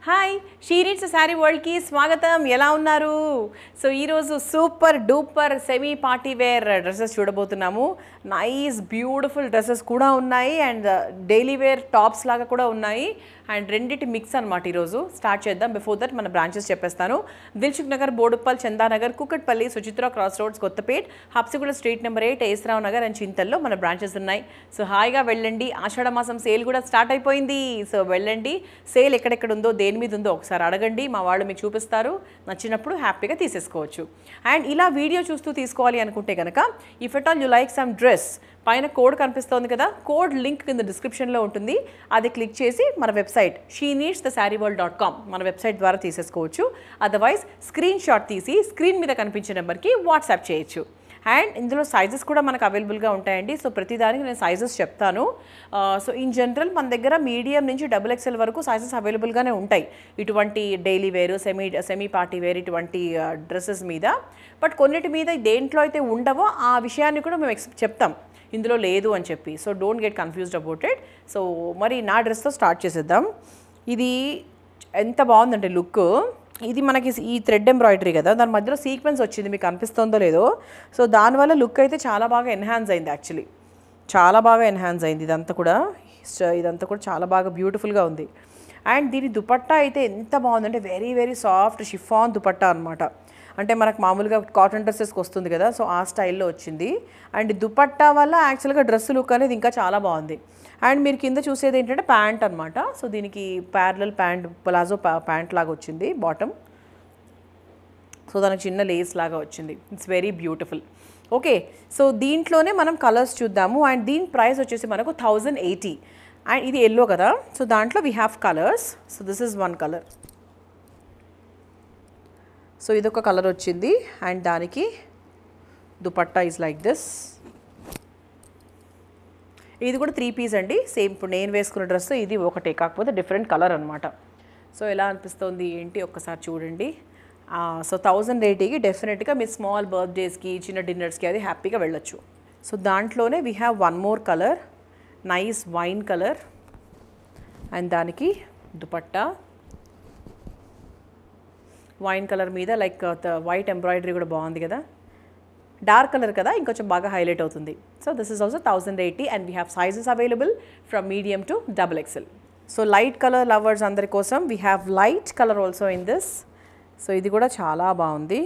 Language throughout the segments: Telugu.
హాయ్ షీరీట్స్ శారీ వరల్డ్కి స్వాగతం ఎలా ఉన్నారు సో ఈరోజు super duper semi party wear dresses చూడబోతున్నాము నైస్ బ్యూటిఫుల్ డ్రెస్సెస్ కూడా ఉన్నాయి అండ్ డైలీ వేర్ టాప్స్ లాగా కూడా ఉన్నాయి అండ్ రెండింటి మిక్స్ అనమాట ఈరోజు స్టార్ట్ చేద్దాం బిఫోర్ దట్ మన బ్రాంచెస్ చెప్పేస్తాను Dilsukhnagar Boduppal Chandanagar Kukatpally Suchitra cross roads Kothapet Habsiguda street number eight A S Rao Nagar and చింతల్లో మన బ్రాంచెస్ ఉన్నాయి సో హాయిగా వెళ్ళండి ఆషాఢ మాసం సేల్ కూడా స్టార్ట్ అయిపోయింది సో వెళ్ళండి సేల్ ఎక్కడెక్కడ ఉందో దేని మీద ఉందో ఒకసారి అడగండి మా వాళ్ళు మీకు చూపిస్తారు నచ్చినప్పుడు హ్యాపీగా తీసేసుకోవచ్చు అండ్ ఇలా వీడియో చూస్తూ తీసుకోవాలి అనుకుంటే కనుక if at all you like some dress పైన కోడ్ కనిపిస్తోంది కదా కోడ్ లింక్ కింద డిస్క్రిప్షన్లో ఉంటుంది అది క్లిక్ చేసి మన website she needs the saree world dot com మన వెబ్సైట్ ద్వారా తీసేసుకోవచ్చు అదర్వైజ్ స్క్రీన్ షాట్ తీసి స్క్రీన్ మీద కనిపించే నెంబర్కి వాట్సాప్ చేయొచ్చు అండ్ ఇందులో సైజెస్ కూడా మనకు అవైలబుల్గా ఉంటాయండి సో ప్రతిదానికి నేను సైజెస్ చెప్తాను సో ఇన్ జనరల్ మన దగ్గర మీడియం నుంచి డబుల్ ఎక్స్ఎల్ వరకు సైజెస్ అవైలబుల్గానే ఉంటాయి ఇటువంటి daily wear semi semi party wear ఇటువంటి డ్రెస్సెస్ మీద బట్ కొన్నిటి మీద దేంట్లో అయితే ఉండవో ఆ విషయాన్ని కూడా మేము ఎక్స్ చెప్తాం ఇందులో లేదు అని చెప్పి so don't get confused about it so మరి నా డ్రెస్తో స్టార్ట్ చేసేద్దాం ఇది ఎంత బాగుందంటే లుక్ ఇది మనకి ఈ థ్రెడ్ ఎంబ్రాయిడరీ కదా దాని మధ్యలో సీక్వెన్స్ వచ్చింది మీకు అనిపిస్తుందో లేదో సో దానివల్ల లుక్ అయితే చాలా బాగా ఎన్హాన్స్ అయింది యాక్చువల్లీ చాలా బాగా ఎన్హాన్స్ అయింది ఇదంతా కూడా సో ఇదంతా కూడా చాలా బాగా బ్యూటిఫుల్గా ఉంది అండ్ దీని దుపట్టా అయితే ఎంత బాగుందంటే very very soft chiffon dupatta అనమాట అంటే మనకు మామూలుగా కాటన్ డ్రెస్సెస్కి వస్తుంది కదా సో ఆ స్టైల్లో వచ్చింది అండ్ దుపట్టా వల్ల యాక్చువల్గా డ్రెస్ లుక్ అనేది ఇంకా చాలా బాగుంది అండ్ మీరు కింద చూసేది ఏంటంటే ప్యాంట్ అనమాట సో దీనికి ప్యారలల్ ప్యాంట్ ప్లాజో ప్యాంట్ లాగా వచ్చింది బాటమ్ సో దానికి చిన్న లేస్ లాగా వచ్చింది it's very beautiful okay so దీంట్లోనే మనం కలర్స్ చూద్దాము అండ్ దీని ప్రైస్ వచ్చేసి మనకు థౌజండ్ ఎయిటీ అండ్ ఇది ఎల్లో కదా సో దాంట్లో we have colours so this is one colour so ఇదొక కలర్ వచ్చింది అండ్ దానికి దుపట్టా ఈజ్ లైక్ దిస్ ఇది కూడా త్రీ పీస్ అండి సేమ్ ఇప్పుడు నేను వేసుకున్న డ్రెస్ ఇది ఒకటే కాకపోతే డిఫరెంట్ కలర్ అనమాట సో ఎలా అనిపిస్తుంది ఏంటి ఒక్కసారి చూడండి సో థౌజండ్ ఎయిటీకి డెఫినెట్గా మీ స్మాల్ బర్త్డేస్కి చిన్న డిన్నర్స్కి అది హ్యాపీగా వెళ్ళొచ్చు సో దాంట్లోనే we have one more colour nice wine colour and దానికి దుపట్టా వైన్ కలర్ మీద లైక్ వైట్ ఎంబ్రాయిడరీ కూడా బాగుంది కదా డార్క్ కలర్ కదా ఇంకొంచెం బాగా హైలైట్ అవుతుంది so this is also thousand eighty and we have sizes available from medium to double XL so light colour lovers అందరి కోసం we have light colour also in this so ఇది కూడా చాలా బాగుంది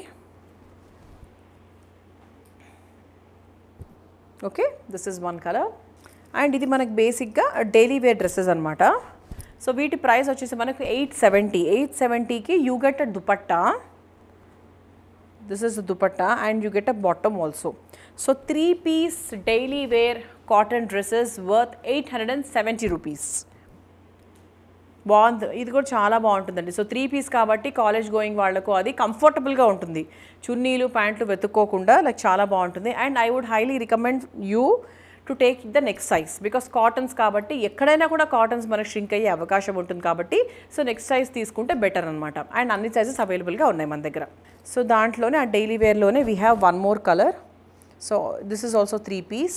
okay this is one colour and ఇది మనకి బేసిక్గా డైలీ వేర్ డ్రెస్సెస్ అనమాట సో వీటి ప్రైస్ వచ్చేసి మనకు ఎయిట్ సెవెంటీ ఎయిట్ సెవెంటీకి you get a dupatta this is dupatta and you get a bottom also so three piece daily wear cotton dresses worth eight hundred and seventy rupees బాగుంది ఇది కూడా చాలా బాగుంటుందండి సో త్రీ పీస్ కాబట్టి కాలేజ్ గోయింగ్ వాళ్ళకు అది కంఫర్టబుల్గా ఉంటుంది చున్నీలు ప్యాంట్లు వెతుక్కోకుండా లైక్ చాలా బాగుంటుంది and I would highly recommend you to take the next size because cottons కాబట్టి ఎక్కడైనా కూడా కాటన్స్ మనకు షింక్ అయ్యే అవకాశం ఉంటుంది కాబట్టి సో నెక్స్ట్ సైజ్ తీసుకుంటే బెటర్ అనమాట అండ్ అన్ని సైజెస్ అవైలబుల్గా ఉన్నాయి మన దగ్గర సో దాంట్లోనే ఆ డైలీ వేర్లోనే we have one more colour so this is also three piece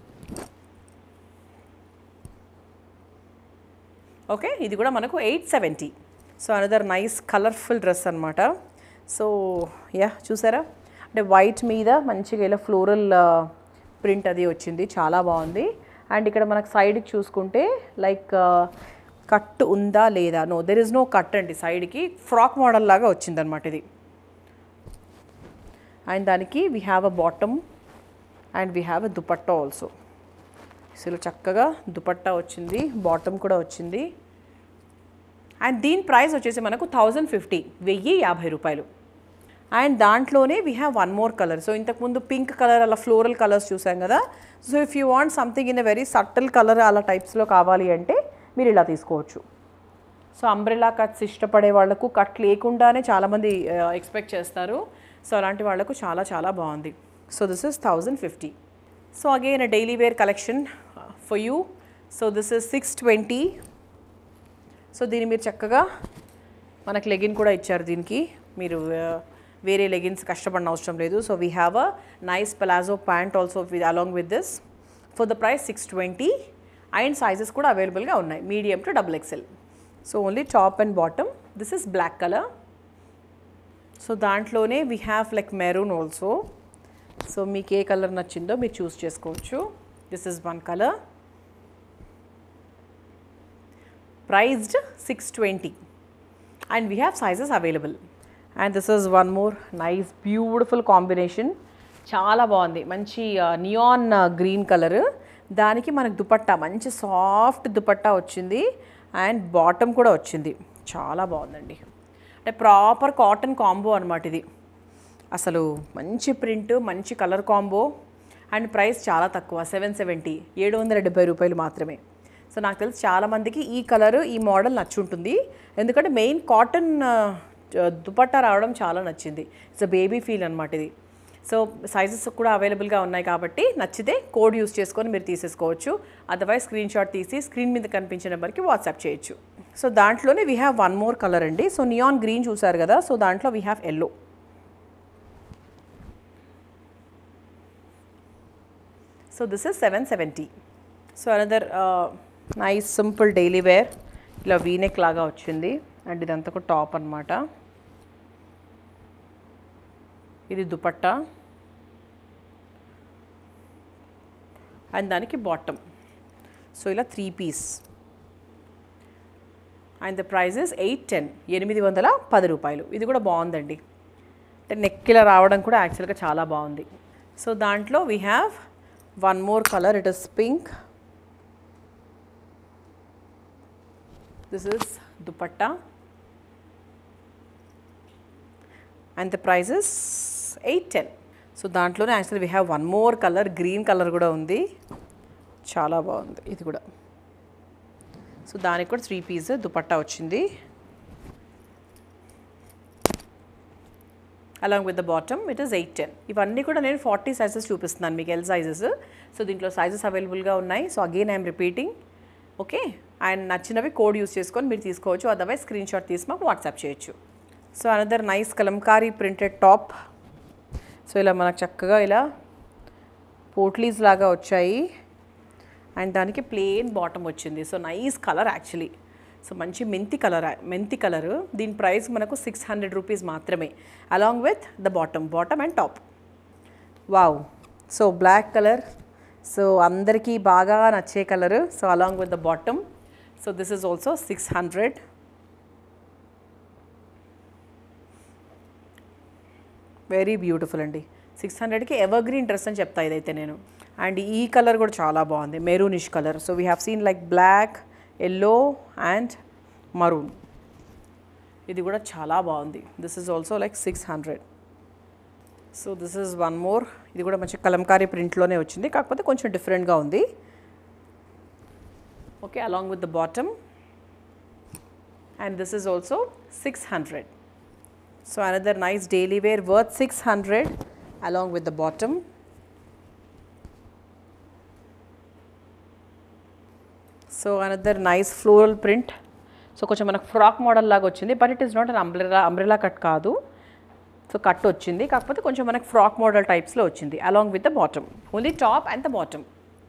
okay ఇది కూడా మనకు eight seventy so another nice colourful dress అనమాట సో యా చూసారా అంటే వైట్ మీద మంచిగా ఇలా ఫ్లోరల్ ప్రింట్ అది వచ్చింది చాలా బాగుంది అండ్ ఇక్కడ మనకు సైడ్కి చూసుకుంటే లైక్ కట్ ఉందా లేదా no there is no cut అండి సైడ్కి ఫ్రాక్ మోడల్ లాగా వచ్చిందనమాట ఇది అండ్ దానికి we have a bottom and we have a dupatta also అసలు చక్కగా దుపట్టా వచ్చింది బాటమ్ కూడా వచ్చింది అండ్ దీని ప్రైస్ వచ్చేసి మనకు థౌజండ్ ఫిఫ్టీ వెయ్యి యాభై రూపాయలు అండ్ దాంట్లోనే we have one more colour so ఇంతకుముందు పింక్ కలర్ అలా ఫ్లోరల్ కలర్స్ చూసాం కదా so if you want something in a very subtle colour అలా టైప్స్లో కావాలి అంటే మీరు ఇలా తీసుకోవచ్చు సో అంబ్రెలా కట్స్ ఇష్టపడే వాళ్ళకు కట్ లేకుండానే చాలామంది ఎక్స్పెక్ట్ చేస్తారు సో అలాంటి వాళ్ళకు చాలా చాలా బాగుంది so this is thousand fifty so again daily wear collection for you so this is six twenty so దీన్ని మీరు చక్కగా మనకు లెగిన్ కూడా ఇచ్చారు దీనికి మీరు వేరే లెగిన్స్ కష్టపడిన అవసరం లేదు so we have a nice palazzo pant also with along with this for the price six twenty and sizes కూడా అవైలబుల్గా ఉన్నాయి medium to double XL so only top and bottom this is black colour so దాంట్లోనే we have like maroon also so మీకు ఏ కలర్ నచ్చిందో మీరు చూస్ చేసుకోవచ్చు this is one colour priced six twenty and we have sizes available and this is one more nice beautiful combination చాలా బాగుంది మంచి నియాన్ గ్రీన్ కలర్ దానికి మనకు దుపట్టా మంచి సాఫ్ట్ దుపట్టా వచ్చింది అండ్ బాటమ్ కూడా వచ్చింది చాలా బాగుందండి అంటే ప్రాపర్ కాటన్ కాంబో అనమాట ఇది అసలు మంచి ప్రింట్ మంచి కలర్ కాంబో అండ్ ప్రైస్ చాలా తక్కువ సెవెన్ సెవెంటీ ఏడు వందల డెబ్బై రూపాయలు మాత్రమే సో నాకు తెలిసి చాలామందికి ఈ కలర్ ఈ మోడల్ నచ్చుంటుంది ఎందుకంటే మెయిన్ కాటన్ దుపట్టా రావడం చాలా నచ్చింది ఇట్స్ అ బేబీ ఫీల్ అనమాట ఇది సో సైజెస్ కూడా అవైలబుల్గా ఉన్నాయి కాబట్టి నచ్చితే కోడ్ యూస్ చేసుకొని మీరు తీసేసుకోవచ్చు అదర్వైజ్ స్క్రీన్ షాట్ తీసి స్క్రీన్ మీద కనిపించే నెంబర్కి వాట్సాప్ చేయొచ్చు సో దాంట్లోనే we have one more colour అండి సో నియాన్ గ్రీన్ చూసారు కదా సో దాంట్లో we have yellow so this is seven seventy so another nice simple daily wear ఇలా వీనెక్ లాగా వచ్చింది అండ్ ఇదంతా కూడా టాప్ అనమాట ఇది దుపట్టా అండ్ దానికి బాటమ్ సో ఇలా three piece and the prices eight ten ఎనిమిది వందల పది రూపాయలు ఇది కూడా బాగుందండి అంటే నెక్ ఇలా రావడం కూడా యాక్చువల్గా చాలా బాగుంది సో దాంట్లో we have one more colour it is pink this is dupatta and the prices eight ten so దాంట్లోనే actually we have one more colour green colour కూడా ఉంది చాలా బాగుంది ఇది కూడా సో దానికి కూడా త్రీ పీస్ దుపట్టా వచ్చింది along with the bottom it is eight ten ఇవన్నీ కూడా నేను ఫార్టీ సైజెస్ చూపిస్తున్నాను మీకు ఎల్ సైజెస్ సో దీంట్లో సైజెస్ అవైలబుల్గా ఉన్నాయి so again I'm repeating okay and నచ్చినవి కోడ్ యూస్ చేసుకొని మీరు తీసుకోవచ్చు అదర్వైజ్ స్క్రీన్ షాట్ తీసి మాకు వాట్సాప్ చేయొచ్చు so another nice Kalamkari printed top so ఇలా మనకు చక్కగా ఇలా పోట్లీస్ లాగా వచ్చాయి అండ్ దానికి ప్లెయిన్ బాటమ్ వచ్చింది so nice colour actually so మంచి మెంతి కలర్ మెంతి కలర్ దీని ప్రైస్ మనకు సిక్స్ హండ్రెడ్ రూపీస్ మాత్రమే along with the bottom bottom and top wow so black colour so అందరికీ బాగా నచ్చే colour so along with the bottom so this is also six hundred very beautiful అండి సిక్స్ హండ్రెడ్కి ఎవర్ గ్రీన్ డ్రెస్ అని చెప్తా ఇదైతే నేను అండ్ ఈ కలర్ కూడా చాలా బాగుంది maroonish colour so we have seen like black yellow and maroon ఇది కూడా చాలా బాగుంది this is also like six hundred so this is one more ఇది కూడా మంచి కలంకారీ ప్రింట్లోనే వచ్చింది కాకపోతే కొంచెం డిఫరెంట్గా ఉంది okay along with the bottom and this is also six hundred So another nice daily wear worth 600 along with the bottom. So another nice floral print so కొంచెం మనకు ఫ్రాక్ మోడల్ లాగా వచ్చింది but it is not an umbrella umbrella cut కాదు సో కట్ వచ్చింది కాకపోతే కొంచెం మనకు ఫ్రాక్ మోడల్ టైప్స్లో వచ్చింది along with the bottom only top and the bottom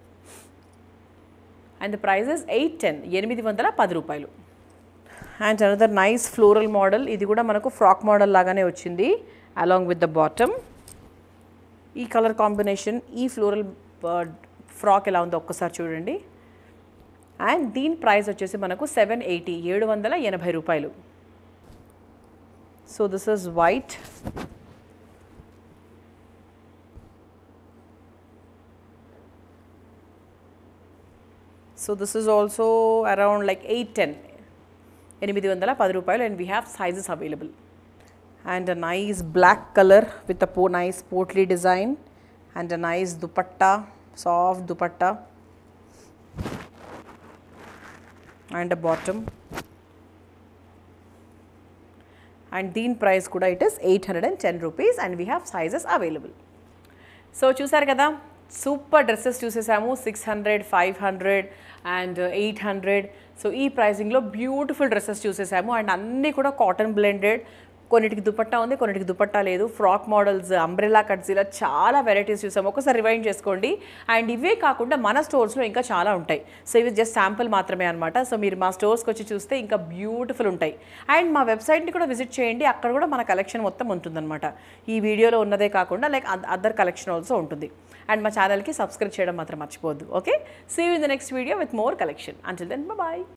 and the prices eight ten ఎనిమిది వందల పది రూపాయలు and another nice floral model ఇది కూడా మనకు ఫ్రాక్ మోడల్ లాగానే వచ్చింది అలాంగ్ విత్ ద బాటమ్ ఈ కలర్ కాంబినేషన్ ఈ ఫ్లోరల్ ఫ్రాక్ ఎలా ఉందో ఒక్కసారి చూడండి అండ్ దీని ప్రైస్ వచ్చేసి మనకు సెవెన్ ఎయిటీ ఏడు వందల ఎనభై రూపాయలు so this is white so this is also around like eight ten ఎనిమిది వందల పది రూపాయలు and we have sizes available and a nice black colour with a పో nice potli design and a nice dupatta soft dupatta and a bottom and దీని ప్రైస్ కూడా it is eight hundred and ten rupees and we have sizes available so చూసారు కదా సూపర్ డ్రెస్సెస్ చూసేసాము six hundred five hundred and eight hundred so ఈ ప్రైసింగ్లో బ్యూటిఫుల్ డ్రెస్సెస్ చూసేసాము అండ్ అన్నీ కూడా కాటన్ బ్లెండెడ్ కొన్నిటికి దుపట్టా ఉంది కొన్నిటికి దుపట్టా లేదు ఫ్రాక్ మోడల్స్ అంబ్రెలా కట్స్ ఇలా చాలా వెరైటీస్ చూసాం ఒకసారి రివైండ్ చేసుకోండి అండ్ ఇవే కాకుండా మన స్టోర్స్లో ఇంకా చాలా ఉంటాయి సో ఇవి జస్ట్ శాంపుల్ మాత్రమే అనమాట సో మీరు మా స్టోర్స్కి వచ్చి చూస్తే ఇంకా బ్యూటిఫుల్ ఉంటాయి అండ్ మా వెబ్సైట్ని కూడా విజిట్ చేయండి అక్కడ కూడా మన కలెక్షన్ మొత్తం ఉంటుందన్నమాట ఈ వీడియోలో ఉన్నదే కాకుండా లైక్ అదర్ కలెక్షన్ ఆల్సో ఉంటుంది అండ్ మా ఛానల్కి సబ్స్క్రైబ్ చేయడం మాత్రం మర్చిపోవద్దు okay see in the next video with more collection until then bye